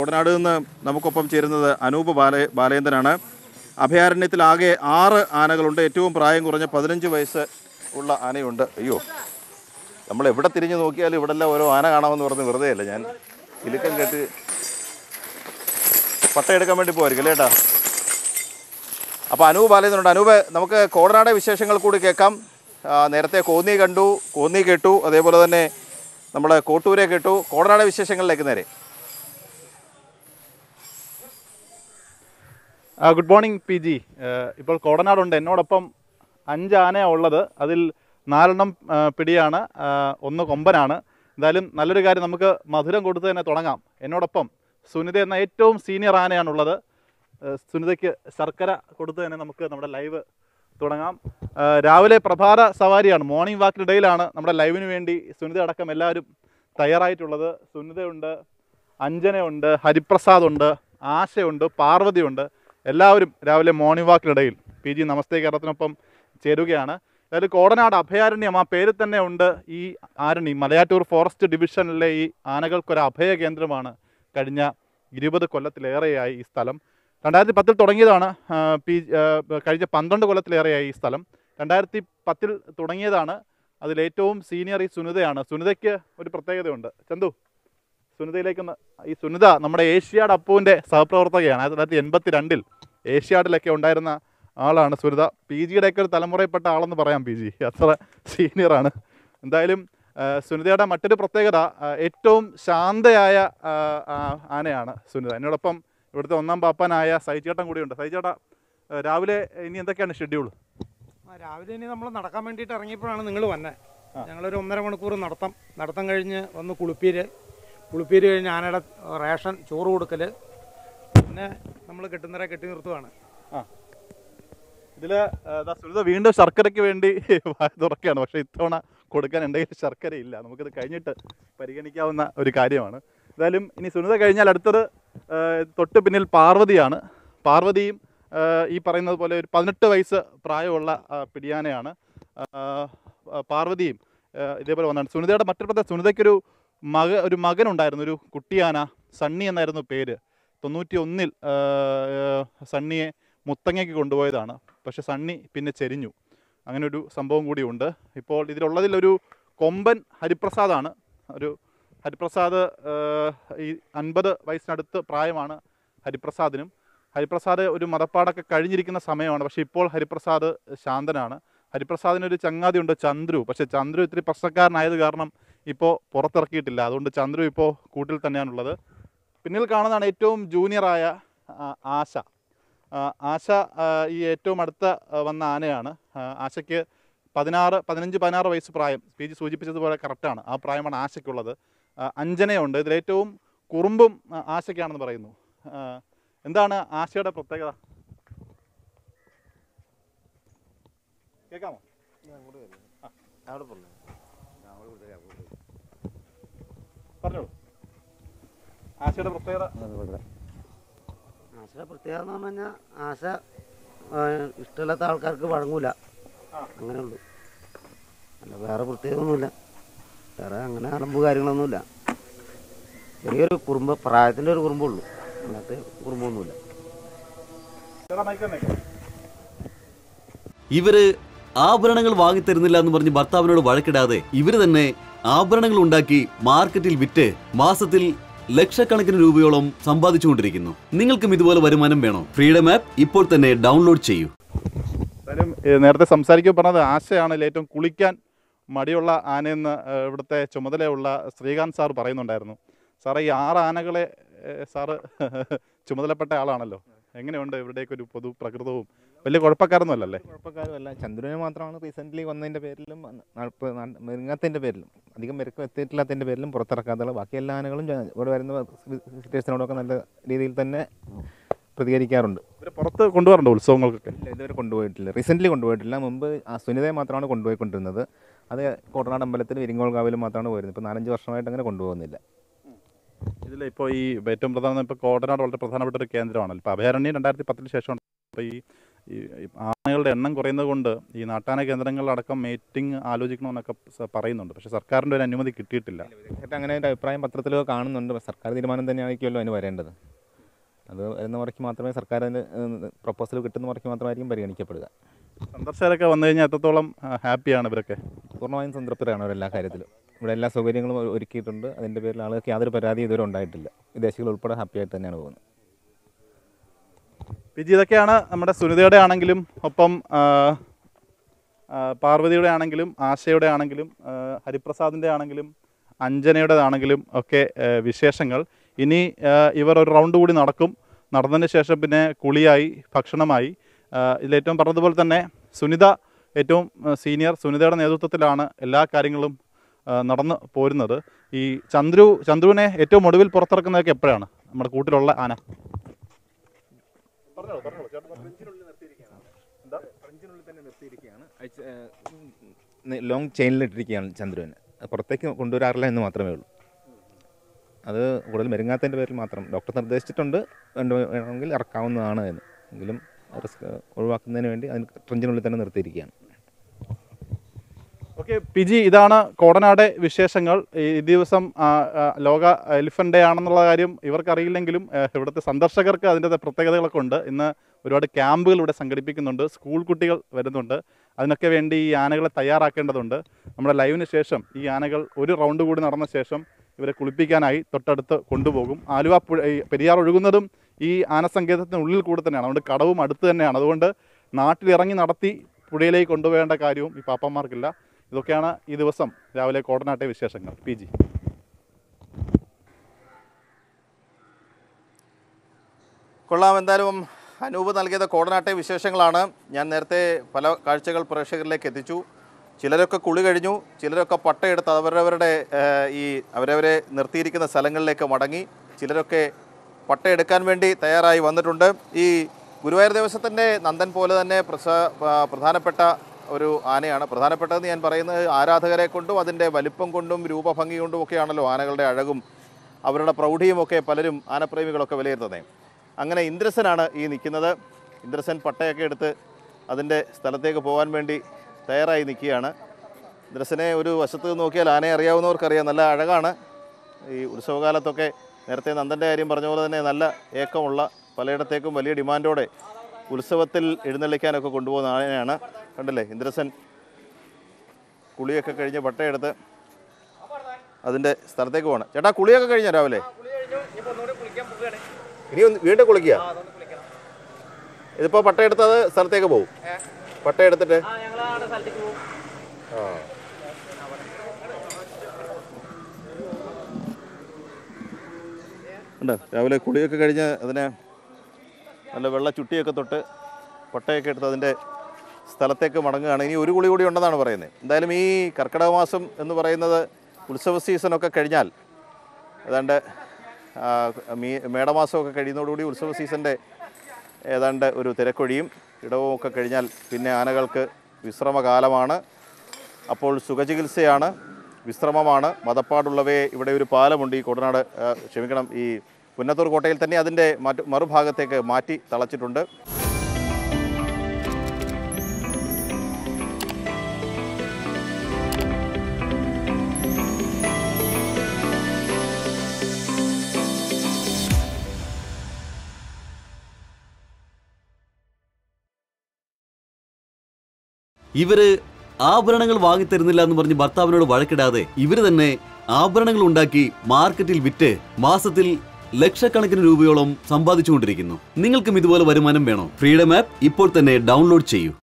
കോടനാട് നിന്ന് നമുക്കൊപ്പം ചേരുന്നത് അനൂപ് ബാല ബാലേന്ദ്രനാണ് അഭയാരണ്യത്തിൽ ആകെ ആറ് ആനകളുണ്ട് ഏറ്റവും പ്രായം കുറഞ്ഞ പതിനഞ്ച് വയസ്സ് ഉള്ള ആനയുണ്ട് അയ്യോ നമ്മൾ എവിടെ തിരിഞ്ഞു നോക്കിയാലും ഇവിടെ എല്ലാം ഓരോ ആന കാണാമെന്ന് പറഞ്ഞ് വെറുതെ അല്ല ഞാൻ കിലുക്കം കേട്ട് പട്ടയെടുക്കാൻ വേണ്ടി പോയിരിക്കും അല്ലേ ഏട്ടാ അപ്പോൾ അനൂപ് ബാലേന്ദ്രനുണ്ട് അനൂപ് നമുക്ക് കോടനാട് വിശേഷങ്ങൾ കൂടി കേൾക്കാം ആ, നേരത്തെ കോന്നി കണ്ടു കോന്നി കേട്ടു അതേപോലെ തന്നെ നമ്മുടെ കോട്ടൂരെ കേട്ടു കോടനാട് വിശേഷങ്ങളിലേക്ക് നേരെ ആ, ഗുഡ് മോർണിംഗ് പി ജി ഏഹ്, ഇപ്പോൾ കോടനാടുണ്ട് എന്നോടൊപ്പം അഞ്ച് ആനയാണ് ഉള്ളത് അതിൽ നാലെണ്ണം ആ, പിടിയാണ് ആ, ഒന്ന് കൊമ്പനാണ് എന്തായാലും നല്ലൊരു കാര്യം നമുക്ക് മധുരം കൊടുത്ത് തന്നെ തുടങ്ങാം എന്നോടൊപ്പം സുനിത എന്ന ഏറ്റവും സീനിയർ ആനയാണുള്ളത് ഏഹ്, സുനിതയ്ക്ക് ശർക്കര കൊടുത്ത് തന്നെ നമുക്ക് നമ്മുടെ ലൈവ് തുടങ്ങാം ആ, രാവിലെ പ്രഭാത സവാരിയാണ് മോർണിംഗ് വാക്കിനിടയിലാണ് നമ്മുടെ ലൈവിന് വേണ്ടി സുനിത അടക്കം എല്ലാവരും തയ്യാറായിട്ടുള്ളത് സുനിതയുണ്ട് അഞ്ജനയുണ്ട് ഹരിപ്രസാദുണ്ട് ആശയുണ്ട് പാർവതിയുണ്ട് എല്ലാവരും രാവിലെ മോർണിംഗ് വാക്കിനിടയിൽ പി ജി നമസ്തേ കേരളത്തിനൊപ്പം ചേരുകയാണ് അതായത് കോടനാട് അഭയാരണ്യം ആ പേരിൽ തന്നെ ഉണ്ട് ഈ ആരണി മലയാറ്റൂർ ഫോറസ്റ്റ് ഡിവിഷനിലെ ഈ ആനകൾക്കൊരു അഭയ കേന്ദ്രമാണ് കഴിഞ്ഞ ഇരുപത് കൊല്ലത്തിലേറെയായി ഈ സ്ഥലം രണ്ടായിരത്തി പത്തിൽ തുടങ്ങിയതാണ് ആ, പി ആ, കഴിഞ്ഞ പന്ത്രണ്ട് കൊല്ലത്തിലേറെയായി ഈ സ്ഥലം രണ്ടായിരത്തി പത്തിൽ തുടങ്ങിയതാണ് അതിലേറ്റവും സീനിയർ ഈ സുനിതയാണ് സുനിതയ്ക്ക് ഒരു പ്രത്യേകതയുണ്ട് ചന്തു സുനിതയിലേക്ക് ഒന്ന് ഈ സുനിത നമ്മുടെ ഏഷ്യാഡ് അപ്പുവിൻ്റെ സഹപ്രവർത്തകയാണ് ആയിരത്തി തൊള്ളായിരത്തി എൺപത്തി രണ്ടിൽ ഏഷ്യാഡിലൊക്കെ ഉണ്ടായിരുന്ന ആളാണ് സുനിത പി ജിയുടെയൊക്കെ ഒരു തലമുറയിൽപ്പെട്ട ആളെന്ന് പറയാം പി ജി അത്ര സീനിയറാണ് എന്തായാലും ആ, സുനിതയുടെ മറ്റൊരു പ്രത്യേകത ആ, ഏറ്റവും ശാന്തയായ ആ, ആ, ആനയാണ് സുനിത എന്നോടൊപ്പം ഇവിടുത്തെ ഒന്നാം പാപ്പാനായ സൈചേട്ടൻ കൂടിയുണ്ട് സൈചേട്ട ആ, രാവിലെ ഇനി എന്തൊക്കെയാണ് ഷെഡ്യൂൾ ആ, രാവിലെ ഇനി നമ്മൾ നടക്കാൻ വേണ്ടിയിട്ട് ഇറങ്ങിയപ്പോഴാണ് നിങ്ങൾ വന്നത് ഞങ്ങളൊരു ഒന്നര മണിക്കൂർ നടത്തം നടത്തം കഴിഞ്ഞ് വന്ന് കുളിപ്പീര് കുളിപ്പീര് കഴിഞ്ഞ് ആനയുടെ റേഷൻ ചോറ് കൊടുക്കൽ പിന്നെ നമ്മൾ കെട്ടുന്നവരെ കെട്ടി നിർത്തുവാണ് ഇതിൽ സുനിത വീണ്ടും ശർക്കരയ്ക്ക് വേണ്ടി വായ തുറക്കുകയാണ് പക്ഷേ ഇത്തവണ കൊടുക്കാൻ എൻ്റെ കയ്യിൽ ശർക്കര ഇല്ല നമുക്കിത് കഴിഞ്ഞിട്ട് പരിഗണിക്കാവുന്ന ഒരു കാര്യമാണ് എന്തായാലും ഇനി സുനിത കഴിഞ്ഞാൽ അടുത്തത് ആ, തൊട്ട് പിന്നിൽ പാർവതിയാണ് പാർവതിയും ആ, ഈ പറയുന്നത് പോലെ ഒരു പതിനെട്ട് വയസ്സ് പ്രായമുള്ള ആ, പിടിയാനയാണ് ആ, ആ, പാർവതിയും ആ, ഇതേപോലെ വന്നാണ് സുനിതയുടെ മറ്റൊരു പ്രത്യേകത സുനിതയ്ക്കൊരു മക ഒരു മകനുണ്ടായിരുന്നു ഒരു കുട്ടിയാന സണ്ണി എന്നായിരുന്നു പേര് തൊണ്ണൂറ്റി ഒന്നിൽ സണ്ണിയെ മുത്തങ്ങയ്ക്ക് കൊണ്ടുപോയതാണ് പക്ഷെ സണ്ണി പിന്നെ ചെരിഞ്ഞു അങ്ങനെ ഒരു സംഭവം കൂടിയുണ്ട് ഇപ്പോൾ ഇതിലുള്ളതിലൊരു കൊമ്പൻ ഹരിപ്രസാദാണ് ഒരു ഹരിപ്രസാദ് ആ, ഈ അൻപത് വയസ്സിനടുത്ത് പ്രായമാണ് ഹരിപ്രസാദിനും ഹരിപ്രസാദ് ഒരു മതപ്പാടൊക്കെ കഴിഞ്ഞിരിക്കുന്ന സമയമാണ് പക്ഷേ ഇപ്പോൾ ഹരിപ്രസാദ് ശാന്തനാണ് ഹരിപ്രസാദിനൊരു ചങ്ങാതിയുണ്ട് ചന്ദ്രു പക്ഷേ ചന്ദ്രു ഇത്തിരി പ്രശ്നക്കാരനായത് കാരണം ഇപ്പോൾ പുറത്തിറക്കിയിട്ടില്ല അതുകൊണ്ട് ചന്ദ്രു ഇപ്പോൾ കൂട്ടിൽ തന്നെയാണുള്ളത് പിന്നിൽ കാണുന്നതാണ് ഏറ്റവും ജൂനിയറായ ആ, ആശ ആ, ആശ ആ, ഈ ഏറ്റവും അടുത്ത ആ, വന്ന ആനയാണ് ആ, ആശയ്ക്ക് പതിനാറ് പതിനഞ്ച് പതിനാറ് വയസ്സ് പ്രായം പി ജി സൂചിപ്പിച്ചതുപോലെ കറക്റ്റാണ് ആ പ്രായമാണ് ആശയ്ക്കുള്ളത് ആ, അഞ്ജനയുണ്ട് ഇതിലേറ്റവും കുറുമ്പും ആ, ആശയ്ക്കാണെന്ന് പറയുന്നു ആ, എന്താണ് ആശയുടെ പ്രത്യേകത കേൾക്കാമോ പറഞ്ഞോളൂ ആശയുടെ പ്രത്യേകത ആശയുടെ പ്രത്യേകത എന്ന് പറഞ്ഞു കഴിഞ്ഞാൽ ആശ ആ, ഇഷ്ടമില്ലാത്ത ആൾക്കാർക്ക് വഴങ്ങൂല അങ്ങനെ ഉള്ളു അല്ല വേറെ പ്രത്യേകമൊന്നുമില്ല വേറെ അങ്ങനെ അലമ്പ് കാര്യങ്ങളൊന്നുമില്ല ചെറിയൊരു കുറുമ്പ് പ്രായത്തിൻ്റെ ഒരു കുറുമ്പുള്ളൂ അങ്ങനത്തെ കുറുമ്പൊന്നുമില്ല ചേട്ടാ മൈക്ക് തന്നെ ഇവര് ആഭരണങ്ങൾ വാങ്ങിത്തരുന്നില്ല എന്ന് പറഞ്ഞ് ഭർത്താവിനോട് വഴക്കിടാതെ ഇവര് തന്നെ ആഭരണങ്ങൾ ഉണ്ടാക്കി മാർക്കറ്റിൽ വിറ്റ് മാസത്തിൽ ലക്ഷക്കണക്കിന് രൂപയോളം സമ്പാദിച്ചുകൊണ്ടിരിക്കുന്നു നിങ്ങൾക്കും ഇതുപോലെ വരുമാനം വേണോ ഫ്രീഡം ആപ്പ് ഇപ്പോൾ തന്നെ ഡൗൺലോഡ് ചെയ്യൂ എന്തായാലും ഏ, നേരത്തെ സംസാരിക്കുമ്പോൾ പറഞ്ഞത് ആശയാണ് ഇതിൽ ഏറ്റവും കുളിക്കാൻ മടിയുള്ള ആനയെന്ന് ഏ, ഇവിടുത്തെ ചുമതലയുള്ള ശ്രീകാന്ത് സാർ പറയുന്നുണ്ടായിരുന്നു സാറേ ഈ ആറ് ആനകളെ ഏ, സാറ് ചുമതലപ്പെട്ട ആളാണല്ലോ എങ്ങനെയുണ്ട് ഇവിടേക്ക് ഒരു പൊതു പ്രകൃതവും വലിയ കുഴപ്പക്കാരൊന്നും അല്ലല്ലേ കുഴപ്പക്കാരുമല്ല ചന്ദ്രന് മാത്രമാണ് റീസെൻ്റ്ലി വന്നതിൻ്റെ പേരിലും നടപ്പ് മെരുങ്ങാത്തതിൻ്റെ പേരിലും അധികം മെരുക്കം എത്തിയിട്ടില്ലാത്തതിൻ്റെ പേരിലും പുറത്തിറക്കാത്തുള്ള ബാക്കി എല്ലാ ആനകളും ജ- ഇവിടെ വരുന്ന വിസിറ്റേഴ്സിനോടൊക്കെ നല്ല രീതിയിൽ തന്നെ പ്രതികരിക്കാറുണ്ട് ഇവരെ പുറത്ത് കൊണ്ടുപോകാറുണ്ട് ഉത്സവങ്ങൾക്കൊക്കെ ഇല്ല ഇതുവരെ കൊണ്ടുപോയിട്ടില്ല റീസെൻ്റ്ലി കൊണ്ടുപോയിട്ടില്ല മുമ്പ് ആ സുനിതയെ മാത്രമാണ് കൊണ്ടുപോയിക്കൊണ്ടിരുന്നത് അത് കോട്ടനാട് അമ്പലത്തിലും ഇരിങ്ങോൾകാവിലും മാത്രമാണ് പോയിരുന്നത് ഇപ്പോൾ നാലഞ്ച് വർഷമായിട്ട് അങ്ങനെ കൊണ്ടുപോകുന്നില്ല ഇതിൽ ഇപ്പോൾ ഈ ഏറ്റവും പ്രധാന ഇപ്പോൾ കോടനാട് വളരെ പ്രധാനപ്പെട്ട ഒരു കേന്ദ്രമാണല്ലോ ഇപ്പോൾ അഭയാരണ്യം രണ്ടായിരത്തി പത്തിന് ശേഷം ഇപ്പോൾ ഈ ഈ ഈ ആനകളുടെ എണ്ണം കുറയുന്നത് കൊണ്ട് ഈ നാട്ടാന കേന്ദ്രങ്ങളിലടക്കം മേറ്റിംഗ് ആലോചിക്കണമെന്നൊക്കെ സ- പറയുന്നുണ്ട് പക്ഷേ സർക്കാരിൻ്റെ ഒരു അനുമതി കിട്ടിയിട്ടില്ല വിദഗ്ധരായിട്ട് അങ്ങനെ ഒരു അഭിപ്രായം പത്രത്തിലൊക്കെ കാണുന്നുണ്ട് സർക്കാർ തീരുമാനം തന്നെയായിരിക്കുമല്ലോ അതിന് വരേണ്ടത് അത് വരുന്ന മുറയ്ക്ക് മാത്രമേ സർക്കാർ അതിന് പ്രപ്പോസൽ കിട്ടുന്ന മുറയ്ക്ക് മാത്രമായിരിക്കും പരിഗണിക്കപ്പെടുക സന്ദർശകരൊക്കെ വന്നു കഴിഞ്ഞാൽ എത്രത്തോളം ഹാപ്പിയാണ് ഇവരൊക്കെ പൂർണ്ണമായും സംതൃപ്തരാണ് അവരെല്ലാ കാര്യത്തിലും ഇവിടെ എല്ലാ സൗകര്യങ്ങളും ഒരു- ഒരുക്കിയിട്ടുണ്ട് അതിൻ്റെ പേരിൽ ആളുകൾക്ക് യാതൊരു പരാതി ഇതുവരെ ഉണ്ടായിട്ടില്ല വിദേശികൾ ഉൾപ്പെടെ ഹാപ്പി ആയിട്ട് തന്നെയാണ് പോകുന്നത് പിജി ഇതൊക്കെയാണ് നമ്മുടെ സുനിതയുടെ ആണെങ്കിലും ഒപ്പം ആ, ആ, പാർവതിയുടെ ആണെങ്കിലും ആശയുടെ ആണെങ്കിലും ആ, ഹരിപ്രസാദിൻ്റെ ആണെങ്കിലും അഞ്ജനയുടേതാണെങ്കിലും ഒക്കെ ആ, വിശേഷങ്ങൾ ഇനി ആ, ഇവർ ഒരു റൗണ്ട് കൂടി നടക്കും നടന്നതിന് ശേഷം പിന്നെ കുളിയായി ഭക്ഷണമായി ആ, ഇതിലേറ്റവും പറഞ്ഞതുപോലെ തന്നെ സുനിത ഏറ്റവും ആ, സീനിയർ സുനിതയുടെ നേതൃത്വത്തിലാണ് എല്ലാ കാര്യങ്ങളും ആ, നടന്ന് പോരുന്നത് ഈ ചന്ദ്രു ചന്ദ്രുവിനെ ഏറ്റവും ഒടുവിൽ പുറത്തിറക്കുന്നതൊക്കെ എപ്പോഴാണ് നമ്മുടെ കൂട്ടിലുള്ള ആന ലോങ് ചെയിനിലിട്ടിരിക്കുകയാണ് ചന്ദ്രുവിന് അത് പുറത്തേക്ക് കൊണ്ടുവരാറില്ല എന്ന് മാത്രമേ ഉള്ളൂ അത് കൂടുതൽ മെരുങ്ങാത്തതിൻ്റെ പേരിൽ മാത്രം ഡോക്ടർ നിർദ്ദേശിച്ചിട്ടുണ്ട് വേണ്ട വേണമെങ്കിൽ ഇറക്കാവുന്നതാണ് എന്ന് എങ്കിലും റിസ്ക് ഒഴിവാക്കുന്നതിന് വേണ്ടി അതിന് ട്രെഞ്ചിനുള്ളിൽ തന്നെ നിർത്തിയിരിക്കുകയാണ് ഓക്കെ പിജി ഇതാണ് കോടനാടെ വിശേഷങ്ങൾ ഈ ദിവസം ആ, ആ, ലോക എലിഫന്റ് ഡേ ആണെന്നുള്ള കാര്യം ഇവർക്കറിയില്ലെങ്കിലും ആ, ഇവിടുത്തെ സന്ദർശകർക്ക് അതിൻ്റെ പ്രത്യേകതകളൊക്കെ ഉണ്ട് ഇന്ന് ഒരുപാട് ക്യാമ്പുകൾ ഇവിടെ സംഘടിപ്പിക്കുന്നുണ്ട് സ്കൂൾ കുട്ടികൾ വരുന്നുണ്ട് അതിനൊക്കെ വേണ്ടി ഈ ആനകളെ തയ്യാറാക്കേണ്ടതുണ്ട് നമ്മുടെ ലൈവിന് ശേഷം ഈ ആനകൾ ഒരു റൗണ്ട് കൂടി നടന്ന ശേഷം ഇവരെ കുളിപ്പിക്കാനായി തൊട്ടടുത്ത് കൊണ്ടുപോകും ആലുവ പുഴ ഈ പെരിയാർ ഒഴുകുന്നതും ഈ ആനസങ്കേതത്തിനുള്ളിൽ കൂടെ തന്നെയാണ് അതുകൊണ്ട് കടവും അടുത്ത് തന്നെയാണ് അതുകൊണ്ട് നാട്ടിലിറങ്ങി നടത്തി പുഴയിലേക്ക് കൊണ്ടുപോകേണ്ട കാര്യവും ഈ പാപ്പന്മാർക്കില്ല ഇതൊക്കെയാണ് ഈ ദിവസം രാവിലെ കോടനാട്ടെ വിശേഷങ്ങൾ പി ജി കൊള്ളാം എന്തായാലും അനൂപ് നൽകിയത് കോടനാട്ടെ വിശേഷങ്ങളാണ് ഞാൻ നേരത്തെ പല കാഴ്ചകൾ പ്രേക്ഷകരിലേക്ക് എത്തിച്ചു ചിലരൊക്കെ കുളി കഴിഞ്ഞു ചിലരൊക്കെ പട്ടയെടുത്ത് അവരവരുടെ ഏഹ്, ഈ അവരവരെ നിർത്തിയിരിക്കുന്ന സ്ഥലങ്ങളിലേക്ക് മടങ്ങി ചിലരൊക്കെ പട്ടയെടുക്കാൻ വേണ്ടി തയ്യാറായി വന്നിട്ടുണ്ട് ഈ ഗുരുവായൂർ ദേവസ്വത്തിൻ്റെ നന്ദൻ പോലെ തന്നെ പ്രസ ആ, പ്രധാനപ്പെട്ട ഒരു ആനയാണ് പ്രധാനപ്പെട്ടതെന്ന് ഞാൻ പറയുന്നത് ആരാധകരെ കൊണ്ടും അതിൻ്റെ വലിപ്പം കൊണ്ടും രൂപഭംഗി കൊണ്ടും ഒക്കെയാണല്ലോ ആനകളുടെ അഴകും അവരുടെ പ്രൗഢിയും ഒക്കെ പലരും ആനപ്രേമികളൊക്കെ വിലയിരുത്തുന്നത് അങ്ങനെ ഇന്ദ്രസനാണ് ഈ നിൽക്കുന്നത് ഇന്ദ്രസൻ പട്ടയൊക്കെ എടുത്ത് അതിൻ്റെ സ്ഥലത്തേക്ക് പോകാൻ വേണ്ടി തയ്യാറായി നിൽക്കുകയാണ് ഇന്ദ്രസനെ ഒരു വശത്ത് നിന്ന് നോക്കിയാൽ ആനയെ അറിയാവുന്നവർക്കറിയാം നല്ല അഴകാണ് ഈ ഉത്സവകാലത്തൊക്കെ നേരത്തെ നന്ദൻ്റെ കാര്യം പറഞ്ഞ പോലെ തന്നെ നല്ല ഏക്കമുള്ള പലയിടത്തേക്കും വലിയ ഡിമാൻഡോടെ ഉത്സവത്തിൽ എഴുന്നള്ളിക്കാനൊക്കെ കൊണ്ടുപോകുന്ന ആനയാണ് കണ്ടില്ലേ ഇന്ദ്രസൻ കുളിയൊക്കെ കഴിഞ്ഞ് പട്ടയെടുത്ത് അതിൻ്റെ സ്ഥലത്തേക്ക് പോകണം ചേട്ടാ കുളിയൊക്കെ കഴിഞ്ഞോ രാവിലെ ഇനി ഒന്ന് വീണ്ടും കുളിക്കുക ഇതിപ്പോ പട്ടയെടുത്ത് അത് സ്ഥലത്തേക്ക് പോകും പട്ടയെടുത്തിട്ട് ആ ഉണ്ട് രാവിലെ കുളിയൊക്കെ കഴിഞ്ഞ് അതിനെ നല്ല വെള്ള ചുട്ടിയൊക്കെ തൊട്ട് പട്ടയൊക്കെ എടുത്ത് അതിൻ്റെ സ്ഥലത്തേക്ക് മടങ്ങുകയാണ് ഇനി ഒരു കുളി കൂടി ഉണ്ടെന്നാണ് പറയുന്നത് എന്തായാലും ഈ കർക്കിടക മാസം എന്ന് പറയുന്നത് ഉത്സവ സീസണൊക്കെ കഴിഞ്ഞാൽ ഏതാണ്ട് ആ, മീ മേടമാസമൊക്കെ കഴിയുന്നതോടുകൂടി ഉത്സവ സീസണിൻ്റെ ഏതാണ്ട് ഒരു തിരക്കൊഴിയും ഇടവും ഒക്കെ കഴിഞ്ഞാൽ പിന്നെ ആനകൾക്ക് വിശ്രമകാലമാണ് അപ്പോൾ സുഖചികിത്സയാണ് വിശ്രമമാണ് മതപ്പാടുള്ളവയെ ഇവിടെ ഒരു പാലമുണ്ട് ഈ കോടനാട് ആ, ക്ഷമിക്കണം ഈ പുന്നത്തൂർ കോട്ടയിൽ തന്നെ അതിൻ്റെ മറ്റു മറുഭാഗത്തേക്ക് മാറ്റി തളച്ചിട്ടുണ്ട് ഇവര് ആഭരണങ്ങൾ വാങ്ങിത്തരുന്നില്ല എന്ന് പറഞ്ഞ് ഭർത്താവിനോട് വഴക്കിടാതെ ഇവര് തന്നെ ആഭരണങ്ങൾ ഉണ്ടാക്കി മാർക്കറ്റിൽ വിറ്റ് മാസത്തിൽ ലക്ഷക്കണക്കിന് രൂപയോളം സമ്പാദിച്ചുകൊണ്ടിരിക്കുന്നു നിങ്ങൾക്കും ഇതുപോലെ വരുമാനം വേണോ ഫ്രീഡം ആപ്പ് ഇപ്പോൾ തന്നെ ഡൗൺലോഡ് ചെയ്യൂ